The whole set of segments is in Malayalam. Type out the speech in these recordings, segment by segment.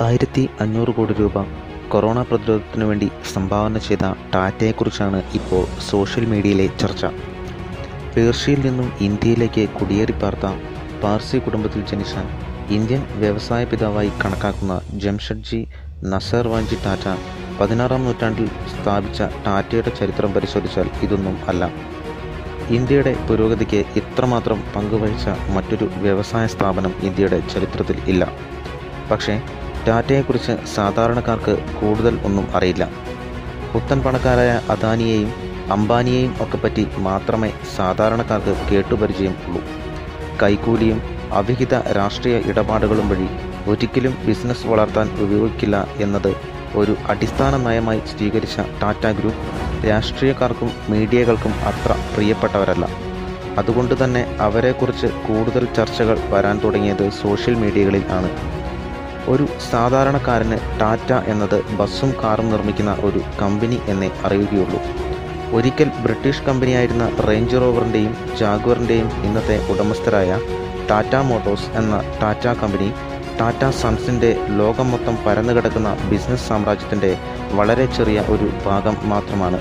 ആയിരത്തി അഞ്ഞൂറ് കോടി രൂപ കൊറോണ പ്രതിരോധത്തിനു വേണ്ടി സംഭാവന ചെയ്ത ടാറ്റയെക്കുറിച്ചാണ് ഇപ്പോൾ സോഷ്യൽ മീഡിയയിലെ ചർച്ച പേർഷ്യയിൽ നിന്നും ഇന്ത്യയിലേക്ക് കുടിയേറിപ്പാർത്ത പാർസി കുടുംബത്തിൽ ജനിച്ച ഇന്ത്യൻ വ്യവസായ പിതാവായി കണക്കാക്കുന്ന ജംഷഡ്ജി നസർവാൻജി ടാറ്റ പതിനാറാം നൂറ്റാണ്ടിൽ സ്ഥാപിച്ച ടാറ്റയുടെ ചരിത്രം പരിശോധിച്ചാൽ ഇതൊന്നും അല്ല ഇന്ത്യയുടെ പുരോഗതിക്ക് ഇത്രമാത്രം പങ്കുവഹിച്ച മറ്റൊരു വ്യവസായ സ്ഥാപനം ഇന്ത്യയുടെ ചരിത്രത്തിൽ ഇല്ല പക്ഷേ ടാറ്റയെക്കുറിച്ച് സാധാരണക്കാർക്ക് കൂടുതൽ ഒന്നും അറിയില്ല പുത്തൻ പണക്കാരായ അദാനിയെയും അംബാനിയെയും ഒക്കെ പറ്റി മാത്രമേ സാധാരണക്കാർക്ക് കേട്ടുപരിചയം ഉള്ളൂ കൈക്കൂലിയും അവിഹിത രാഷ്ട്രീയ ഇടപാടുകളും വഴി ഒരിക്കലും ബിസിനസ് വളർത്താൻ ഉപയോഗിക്കില്ല എന്നത് ഒരു അടിസ്ഥാന നയമായി സ്വീകരിച്ച ടാറ്റ ഗ്രൂപ്പ് രാഷ്ട്രീയക്കാർക്കും മീഡിയകൾക്കും അത്ര പ്രിയപ്പെട്ടവരല്ല അതുകൊണ്ട് തന്നെ അവരെക്കുറിച്ച് കൂടുതൽ ചർച്ചകൾ വരാൻ തുടങ്ങിയത് സോഷ്യൽ മീഡിയകളിൽ ആണ് ഒരു സാധാരണക്കാരന് ടാറ്റ എന്നത് ബസ്സും കാറും നിർമ്മിക്കുന്ന ഒരു കമ്പനി എന്നേ അറിയുകയുള്ളൂ ഒരിക്കൽ ബ്രിട്ടീഷ് കമ്പനിയായിരുന്ന റേഞ്ച് റോവറിൻ്റെയും ജാഗ്വറിൻ്റെയും ഇന്നത്തെ ഉടമസ്ഥരായ ടാറ്റ മോട്ടോഴ്സ് എന്ന ടാറ്റ കമ്പനി ടാറ്റ സൺസിൻ്റെ ലോകം മൊത്തം പരന്നു കിടക്കുന്ന ബിസിനസ് സാമ്രാജ്യത്തിൻ്റെ വളരെ ചെറിയ ഒരു ഭാഗം മാത്രമാണ്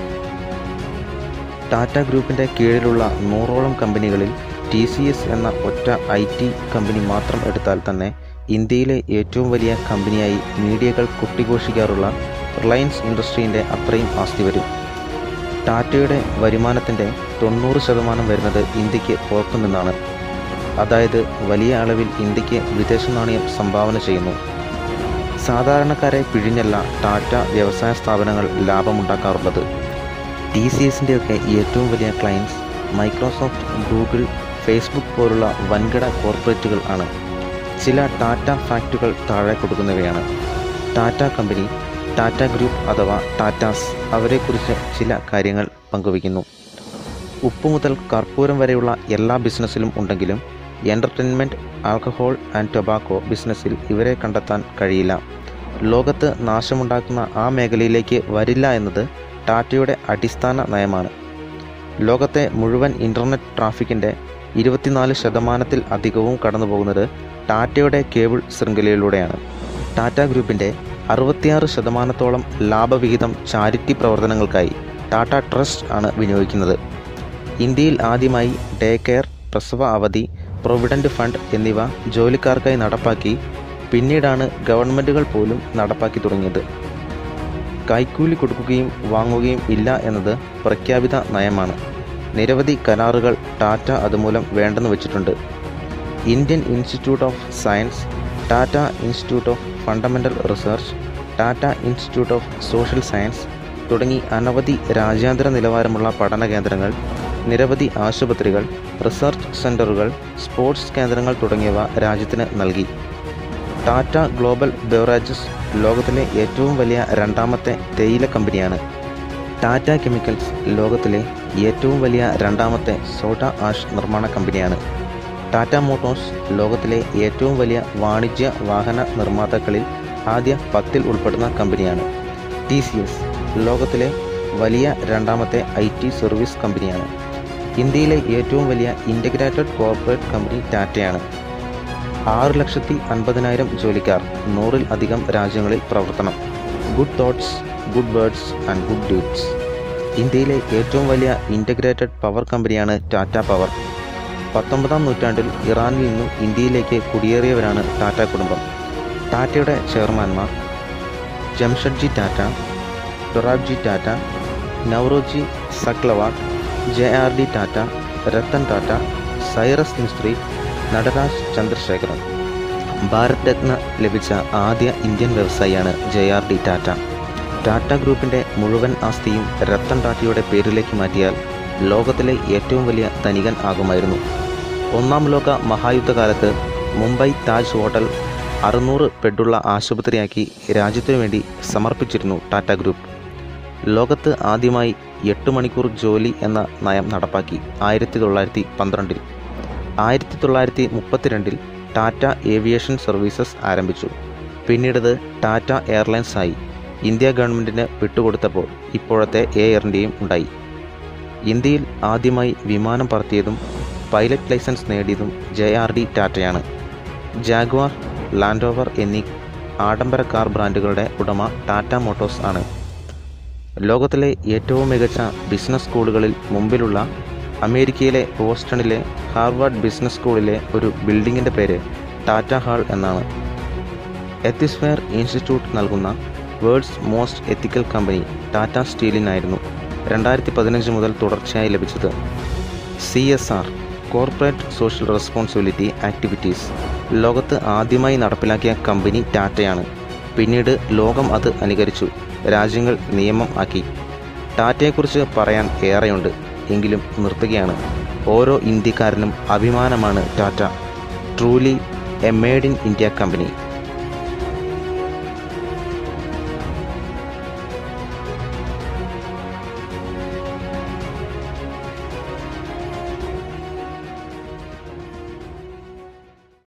ടാറ്റ ഗ്രൂപ്പിൻ്റെ കീഴിലുള്ള നൂറോളം കമ്പനികളിൽ ടി സി എസ് എന്ന ഒറ്റ ഐ ടി കമ്പനി മാത്രം എടുത്താൽ തന്നെ ഇന്ത്യയിലെ ഏറ്റവും വലിയ കമ്പനിയായി മീഡിയകൾ കുട്ടിഘോഷിക്കാറുള്ള റിലയൻസ് ഇൻഡസ്ട്രീൻ്റെ അത്രയും ആസ്തി വരും ടാറ്റയുടെ വരുമാനത്തിൻ്റെ തൊണ്ണൂറ് ശതമാനം വരുന്നത് ഇന്ത്യക്ക് പുറത്തുനിന്നാണ് അതായത് വലിയ അളവിൽ ഇന്ത്യക്ക് വിദേശ നാണയം സംഭാവന ചെയ്യുന്നു സാധാരണക്കാരെ പിഴിഞ്ഞല്ല ടാറ്റ വ്യവസായ സ്ഥാപനങ്ങൾ ലാഭമുണ്ടാക്കാറുള്ളത് ടി സി എസിൻ്റെയൊക്കെ ഏറ്റവും വലിയ ക്ലയൻസ് മൈക്രോസോഫ്റ്റ് ഗൂഗിൾ ഫേസ്ബുക്ക് പോലുള്ള വൻകിട കോർപ്പറേറ്റുകൾ ആണ് ചില ടാറ്റ ഫാക്റ്റുകൾ താഴെ കൊടുക്കുന്നവയാണ് ടാറ്റ കമ്പനി ടാറ്റ ഗ്രൂപ്പ് അഥവാ ടാറ്റാസ് അവരെക്കുറിച്ച് ചില കാര്യങ്ങൾ പങ്കുവയ്ക്കുന്നു ഉപ്പ് മുതൽ കർപ്പൂരം വരെയുള്ള എല്ലാ ബിസിനസ്സിലും ഉണ്ടെങ്കിലും എൻ്റർടൈൻമെൻറ്റ് ആൽക്കഹോൾ ആൻഡ് ടൊബാക്കോ ബിസിനസ്സിൽ ഇവരെ കണ്ടെത്താൻ കഴിയില്ല ലോകത്ത് നാശമുണ്ടാക്കുന്ന ആ മേഖലയിലേക്ക് വരില്ല എന്നത് ടാറ്റയുടെ അടിസ്ഥാന നയമാണ് ലോകത്തെ മുഴുവൻ ഇൻ്റർനെറ്റ് ട്രാഫിക്കിൻ്റെ ഇരുപത്തിനാല് ശതമാനത്തിൽ അധികവും കടന്നു പോകുന്നത് ടാറ്റയുടെ കേബിൾ ശൃംഖലയിലൂടെയാണ് ടാറ്റ ഗ്രൂപ്പിൻ്റെ അറുപത്തിയാറ് ശതമാനത്തോളം ലാഭവിഹിതം ചാരിറ്റി പ്രവർത്തനങ്ങൾക്കായി ടാറ്റ ട്രസ്റ്റ് ആണ് വിനിയോഗിക്കുന്നത് ഇന്ത്യയിൽ ആദ്യമായി ഡേ കെയർ പ്രസവ അവധി പ്രൊവിഡൻറ്റ് ഫണ്ട് എന്നിവ ജോലിക്കാർക്കായി നടപ്പാക്കി പിന്നീടാണ് ഗവൺമെൻറ്റുകൾ പോലും നടപ്പാക്കി തുടങ്ങിയത് കൈക്കൂലി കൊടുക്കുകയും വാങ്ങുകയും ഇല്ല എന്നത് പ്രഖ്യാപിത നയമാണ് നിരവധി കരാറുകൾ ടാറ്റ അതുമൂലം വേണ്ടെന്ന് വെച്ചിട്ടുണ്ട് Indian institute of science Tata institute of fundamental research Tata institute of social science തുടങ്ങി അനവധി രാജ്യാന്തര നിലവാരമുള്ള പഠന കേന്ദ്രങ്ങൾ നിരവധി ആശുപത്രികൾ റിസർച്ച് സെൻ്ററുകൾ സ്പോർട്സ് കേന്ദ്രങ്ങൾ തുടങ്ങിയവ രാജ്യത്തിന് നൽകി ടാറ്റ ഗ്ലോബൽ ബെവറേജസ് ലോകത്തിലെ ഏറ്റവും വലിയ രണ്ടാമത്തെ തേയില കമ്പനിയാണ് ടാറ്റ കെമിക്കൽസ് ലോകത്തിലെ ഏറ്റവും വലിയ രണ്ടാമത്തെ സോഡ ആഷ് നിർമ്മാണ കമ്പനിയാണ് ടാറ്റ മോട്ടോഴ്സ് ലോകത്തിലെ ഏറ്റവും വലിയ വാണിജ്യ വാഹന നിർമ്മാതാക്കളിൽ ആദ്യ പത്തിൽ ഉൾപ്പെടുന്ന കമ്പനിയാണ് ടി സി എസ് ലോകത്തിലെ വലിയ രണ്ടാമത്തെ ഐ ടി സർവീസ് കമ്പനിയാണ് ഇന്ത്യയിലെ ഏറ്റവും വലിയ ഇൻ്റഗ്രേറ്റഡ് കോർപ്പറേറ്റ് കമ്പനി ടാറ്റയാണ് ആറ് ലക്ഷത്തി അൻപതിനായിരം ജോലിക്കാർ നൂറിൽ അധികം രാജ്യങ്ങളിൽ പ്രവർത്തനം good thoughts good words and good deeds ഇന്ത്യയിലെ ഏറ്റവും വലിയ ഇൻ്റഗ്രേറ്റഡ് പവർ കമ്പനിയാണ് ടാറ്റ പവർ പത്തൊമ്പതാം നൂറ്റാണ്ടിൽ ഇറാനിൽ നിന്നും ഇന്ത്യയിലേക്ക് കുടിയേറിയവരാണ് ടാറ്റ കുടുംബം ടാറ്റയുടെ ചെയർമാൻമാർ ജംഷഡ്ജി ടാറ്റ ഡൊറാബ്ജി ടാറ്റ നവറോജി സക്ലവാട്ട് ജെ ആർ ഡി ടാറ്റ രത്തൻ ടാറ്റ സൈറസ് മിസ്ത്രി നടരാജ് ചന്ദ്രശേഖരൻ ഭാരത് രത്ന ലഭിച്ച ആദ്യ ഇന്ത്യൻ വ്യവസായിയാണ് ജെ ആർ ഡി ടാറ്റ ടാറ്റ ഗ്രൂപ്പിൻ്റെ മുഴുവൻ ആസ്തിയും രത്തൻ ടാറ്റയുടെ പേരിലേക്ക് മാറ്റിയാൽ ലോകത്തിലെ ഏറ്റവും വലിയ ധനികൻ ആകുമായിരുന്നു ഒന്നാം ലോക മഹായുദ്ധകാലത്ത് മുംബൈ താജ് ഹോട്ടൽ അറുന്നൂറ് ബെഡുള്ള ആശുപത്രിയാക്കി രാജ്യത്തിനു വേണ്ടി സമർപ്പിച്ചിരുന്നു ടാറ്റ ഗ്രൂപ്പ് ലോകത്ത് ആദ്യമായി എട്ട് മണിക്കൂർ ജോലി എന്ന നയം നടപ്പാക്കി ആയിരത്തി തൊള്ളായിരത്തി പന്ത്രണ്ടിൽ ആയിരത്തി തൊള്ളായിരത്തി മുപ്പത്തിരണ്ടിൽ ടാറ്റ ഏവിയേഷൻ സർവീസസ് ആരംഭിച്ചു പിന്നീടത് ടാറ്റ എയർലൈൻസ് ആയി ഇന്ത്യ ഗവൺമെൻറ്റിന് വിട്ടുകൊടുത്തപ്പോൾ ഇപ്പോഴത്തെ എയർ ഇന്ത്യയും ഉണ്ടായി ഇന്ത്യയിൽ ആദ്യമായി വിമാനം പറത്തിയതും പൈലറ്റ് ലൈസൻസ് നേടിയതും ജെ ആർ ഡി ടാറ്റയാണ് ജാഗ്വാർ ലാൻഡ് റോവർ എന്നീ ആഡംബര കാർ ബ്രാൻഡുകളുടെ ഉടമ ടാറ്റ മോട്ടോഴ്സ് ആണ് ലോകത്തിലെ ഏറ്റവും മികച്ച ബിസിനസ് സ്കൂളുകളിൽ മുമ്പിലുള്ള അമേരിക്കയിലെ ബോസ്റ്റണിലെ ഹാർവാർഡ് ബിസിനസ് സ്കൂളിലെ ഒരു ബിൽഡിങ്ങിൻ്റെ പേര് ടാറ്റ ഹാൾ എന്നാണ് എത്തിസ്ഫെയർ ഇൻസ്റ്റിറ്റ്യൂട്ട് നൽകുന്ന world's most ethical company Tata സ്റ്റീലിനായിരുന്നു രണ്ടായിരത്തി പതിനഞ്ച് മുതൽ തുടർച്ചയായി ലഭിച്ചത് C S R corporate social responsibility activities ലോകത്ത് ആദ്യമായി നടപ്പിലാക്കിയ കമ്പനി ടാറ്റയാണ് പിന്നീട് ലോകം അത് അനുകരിച്ചു രാജ്യങ്ങൾ നിയമം ആക്കി ടാറ്റയെക്കുറിച്ച് പറയാൻ ഏറെയുണ്ട് എങ്കിലും നിർത്തുകയാണ് ഓരോ ഇന്ത്യക്കാരനും അഭിമാനമാണ് Tata truly a made in India company